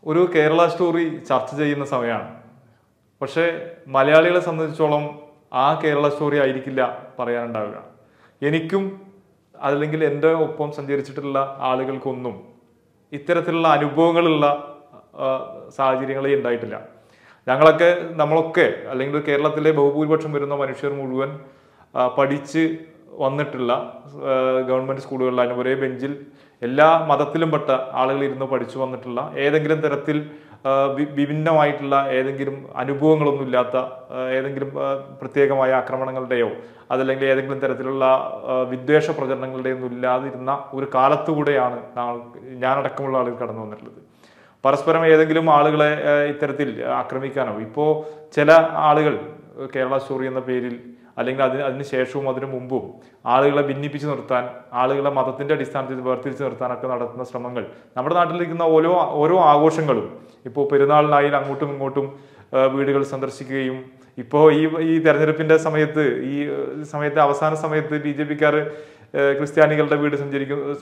ഒരു കേരള സ്റ്റോറി ചർച്ച ചെയ്യുന്ന സമയമാണ് പക്ഷേ മലയാളികളെ സംബന്ധിച്ചോളം ആ കേരള സ്റ്റോറി ആയിരിക്കില്ല പറയാനുണ്ടാവുക എനിക്കും അല്ലെങ്കിൽ എൻ്റെ ഒപ്പം സഞ്ചരിച്ചിട്ടുള്ള ആളുകൾക്കൊന്നും ഇത്തരത്തിലുള്ള അനുഭവങ്ങളുള്ള ആ, സാഹചര്യങ്ങളേ ഉണ്ടായിട്ടില്ല ഞങ്ങളൊക്കെ നമ്മളൊക്കെ അല്ലെങ്കിൽ കേരളത്തിലെ ബഹുഭൂരിപക്ഷം വരുന്ന മനുഷ്യർ മുഴുവൻ ആ, പഠിച്ച് വന്നിട്ടുള്ള ആ, ഗവൺമെന്റ് സ്കൂളുകളിലാണ് ഒരേ ബെഞ്ചിൽ എല്ലാ മതത്തിലും പെട്ട ആളുകൾ ഇരുന്ന് പഠിച്ചു വന്നിട്ടുള്ള ഏതെങ്കിലും തരത്തിൽ ആ, വി- വിഭിന്നമായിട്ടുള്ള ഏതെങ്കിലും അനുഭവങ്ങളൊന്നും ഇല്ലാത്ത ആ, ഏതെങ്കിലും ആ, പ്രത്യേകമായ ആക്രമണങ്ങളുടെയോ അതല്ലെങ്കിൽ ഏതെങ്കിലും തരത്തിലുള്ള ആ, വിദ്വേഷ പ്രചരണങ്ങളുടെയോ ഒന്നും ഇല്ലാതിരുന്ന ഒരു കാലത്തുകൂടെയാണ് നാൾ- ഞാനടക്കമുള്ള ആളുകൾ കടന്നു വന്നിട്ടുള്ളത് പരസ്പരം ഏതെങ്കിലും ആളുകളെ ആ, ഇത്തരത്തിൽ ആക്രമിക്കാനോ ഇപ്പോൾ ചില ആളുകൾ ഏഹ്, കേരള സ്റ്റോറി എന്ന പേരിൽ അല്ലെങ്കിൽ അതിന് അതിന് ശേഷവും അതിനു മുമ്പും ആളുകളെ ഭിന്നിപ്പിച്ച് നിർത്താൻ ആളുകളെ മതത്തിന്റെ അടിസ്ഥാനത്തിൽ വേർതിരിച്ച് നിർത്താനൊക്കെ നടത്തുന്ന ശ്രമങ്ങൾ നമ്മുടെ നാട്ടിലിരിക്കുന്ന ഓരോ ഓരോ ആഘോഷങ്ങളും ഇപ്പോൾ പെരുന്നാളിനായാലും അങ്ങോട്ടും ഇങ്ങോട്ടും ആ, വീടുകൾ സന്ദർശിക്കുകയും ഇപ്പോൾ ഈ ഈ തെരഞ്ഞെടുപ്പിന്റെ സമയത്ത് ഈ ഏഹ്, സമയത്ത് അവസാന സമയത്ത് ബി ജെ പിക്കാർ ക്രിസ്ത്യാനികളുടെ വീട് സഞ്ചരിക്കുന്നു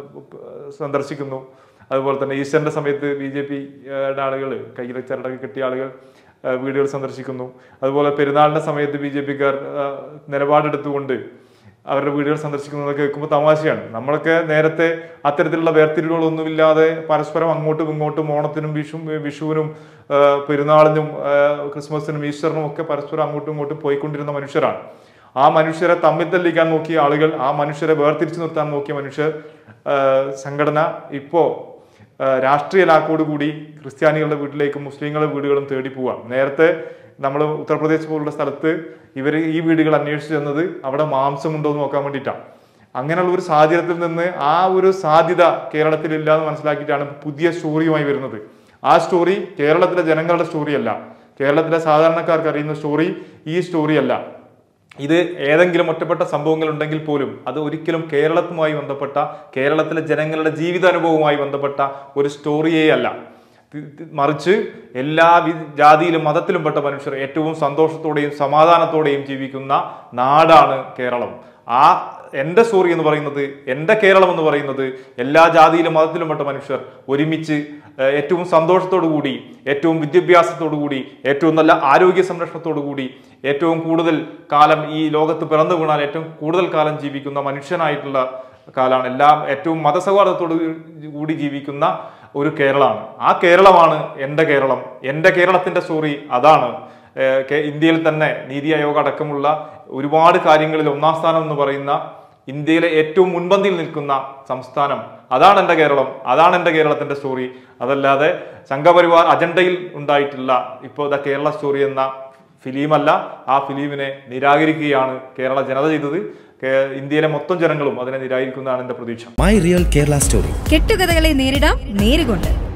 സ- സന്ദർശിക്കുന്നു അതുപോലെ തന്നെ ഈസ്റ്ററിന്റെ സമയത്ത് ബി ജെ പിയുടെ ആളുകൾ കയ്യിൽ ചരടൊക്കെ കിട്ടിയ ആളുകൾ ആ, വീടുകൾ സന്ദർശിക്കുന്നു അതുപോലെ പെരുന്നാളിന്റെ സമയത്ത് ബി ജെ പിക്കാർ നിലപാടെടുത്തുകൊണ്ട് അവരുടെ വീടുകൾ സന്ദർശിക്കുന്നതൊക്കെ കേൾക്കുമ്പോൾ തമാശയാണ് നമ്മളൊക്കെ നേരത്തെ അത്തരത്തിലുള്ള വേർതിരിവുകളൊന്നുമില്ലാതെ പരസ്പരം അങ്ങോട്ടും ഇങ്ങോട്ടും ഓണത്തിനും വിഷു വിഷുവിനും ആ, പെരുന്നാളിനും ആ, ക്രിസ്മസിനും ഈസ്റ്ററിനും ഒക്കെ പരസ്പരം അങ്ങോട്ടും ഇങ്ങോട്ടും പോയിക്കൊണ്ടിരുന്ന മനുഷ്യരാണ് ആ മനുഷ്യരെ തമ്മിൽ തല്ലിക്കാൻ നോക്കിയ ആളുകൾ ആ മനുഷ്യരെ വേർതിരിച്ചു നിർത്താൻ നോക്കിയ മനുഷ്യർ ആ, സംഘടന ഇപ്പോ ആ, രാഷ്ട്രീയ ലാക്കോടുകൂടി ക്രിസ്ത്യാനികളുടെ വീട്ടിലേക്കും മുസ്ലിങ്ങളുടെ വീടുകളും തേടി പോവാം നേരത്തെ നമ്മൾ ഉത്തർപ്രദേശ് പോലുള്ള സ്ഥലത്ത് ഇവർ ഈ വീടുകൾ അന്വേഷിച്ചു ചെന്നത് അവിടെ മാംസം ഉണ്ടോ എന്ന് നോക്കാൻ വേണ്ടിയിട്ടാണ് അങ്ങനെയുള്ള ഒരു സാഹചര്യത്തിൽ നിന്ന് ആ ഒരു സാധ്യത കേരളത്തിൽ ഇല്ല എന്ന് മനസ്സിലാക്കിയിട്ടാണ് പുതിയ സ്റ്റോറിയുമായി വരുന്നത് ആ സ്റ്റോറി കേരളത്തിലെ ജനങ്ങളുടെ സ്റ്റോറിയല്ല കേരളത്തിലെ സാധാരണക്കാർക്ക് അറിയുന്ന സ്റ്റോറി ഈ സ്റ്റോറിയല്ല ഇത് ഏതെങ്കിലും ഒറ്റപ്പെട്ട സംഭവങ്ങൾ ഉണ്ടെങ്കിൽ പോലും അത് ഒരിക്കലും കേരളത്തുമായി ബന്ധപ്പെട്ട കേരളത്തിലെ ജനങ്ങളുടെ ജീവിതാനുഭവവുമായി ബന്ധപ്പെട്ട ഒരു സ്റ്റോറിയേ അല്ല തി- തി- മറിച്ച് എല്ലാ വി- ജാതിയിലും മതത്തിലും പെട്ട മനുഷ്യർ ഏറ്റവും സന്തോഷത്തോടെയും സമാധാനത്തോടെയും ജീവിക്കുന്ന നാടാണ് കേരളം ആ എൻ്റെ സ്റ്റോറി എന്ന് പറയുന്നത് എൻ്റെ കേരളം എന്ന് പറയുന്നത് എല്ലാ ജാതിയിലും മതത്തിലും പെട്ട മനുഷ്യർ ഒരുമിച്ച് ഏഹ്, ഏറ്റവും സന്തോഷത്തോടു കൂടി ഏറ്റവും വിദ്യാഭ്യാസത്തോടു കൂടി ഏറ്റവും നല്ല ആരോഗ്യ സംരക്ഷണത്തോടു കൂടി ഏറ്റവും കൂടുതൽ കാലം ഈ ലോകത്ത് പിറന്നു വീണാൽ ഏറ്റവും കൂടുതൽ കാലം ജീവിക്കുന്ന മനുഷ്യനായിട്ടുള്ള കാലമാണ് എല്ലാം ഏറ്റവും മതസൗഹാർദ്ദത്തോടു കൂടി ജീവിക്കുന്ന ഒരു കേരളമാണ് ആ കേരളമാണ് എൻ്റെ കേരളം എൻ്റെ കേരളത്തിന്റെ സ്റ്റോറി അതാണ് ഏഹ് കേ- ഇന്ത്യയിൽ തന്നെ നീതി ആയോഗ് അടക്കമുള്ള ഒരുപാട് കാര്യങ്ങളിൽ ഒന്നാം സ്ഥാനം എന്ന് പറയുന്ന ഇന്ത്യയിലെ ഏറ്റവും മുൻപന്തിയിൽ നിൽക്കുന്ന സംസ്ഥാനം അതാണ് എൻ്റെ കേരളം അതാണ് എൻ്റെ കേരളത്തിന്റെ സ്റ്റോറി അതല്ലാതെ സംഘപരിവാർ അജണ്ടയിൽ ഉണ്ടായിട്ടുള്ള ഇപ്പോൾ ദ കേരള സ്റ്റോറി എന്ന ഫിലിമല്ല ആ ഫിലിമിനെ നിരാകരിക്കുകയാണ് കേരള ജനത ചെയ്തത് കേ- ഇന്ത്യയിലെ മൊത്തം ജനങ്ങളും അതിനെ നിരാകരിക്കുന്നതാണ് എൻ്റെ പ്രതീക്ഷ മൈ റിയൽ കേരള സ്റ്റോറി കെട്ടുകഥകളെ നേരിടാം നേരുകൊണ്ട്